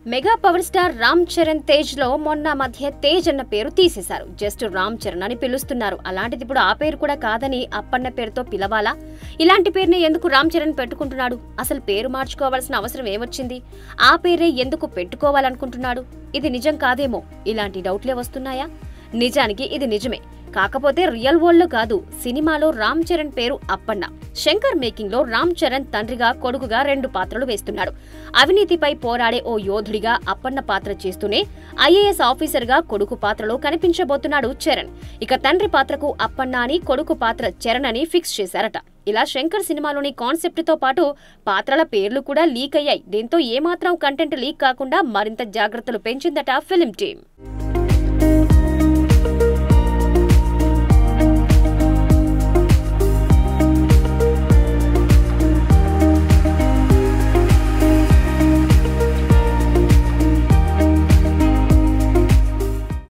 mega power star Ram Charan Tej లో మొన్న మధ్య తేజ్ అన్న పేరు తీసేశారు జస్ట్ రామ్ చరణ్ అని పిలుస్తున్నారు అలాంటిది ఇప్పుడు ఆ పేరు కూడా కాదని అప్పన్న పేరుతో పిలవాలా ఇలాంటి పేరుని ఎందుకు రామ్ చరణ్ పెట్టుకుంటున్నాడు అసలు పేరు మార్చుకోవాల్సిన అవసరం ఏమొచ్చింది ఆ పేరే ఎందుకు పెట్టుకోవాలనుకుంటున్నాడు ఇది నిజం కాదేమో ఇలాంటి డౌట్లే వస్తున్నాయా నిజానికి ఇది నిజమే కాకపోతే రియల్ వరల్డ్ లో కాదు సినిమాలో రామ్ చరణ్ పేరు అప్పన్న శంకర్ మేకింగ్ లో రామ్ చరణ్ తండ్రిగా కొడుకుగా రెండు పాత్రలు వేస్తున్నాడు అవినీతిపై పోరాడే ఓ యోధుడిగా అప్పన్న పాత్ర చేస్తూనే ఐఏఎస్ ఆఫీసర్ గా కొడుకు పాత్రలో కనిపించబోతున్నాడు చరణ్ ఇక తండ్రి పాత్రకు అప్పన్న అని కొడుకు పాత్ర చరణ్ అని ఫిక్స్ చేశారట ఇలా శంకర్ సినిమాలోని కాన్సెప్ట్ తో పాటు పాత్రల పేర్లు కూడా లీక్ అయ్యాయి దీంతో ఏమాత్రం కంటెంట్ లీక్ కాకుండా మరింత జాగ్రత్తలు పెంచిందట ఫిలిం టీం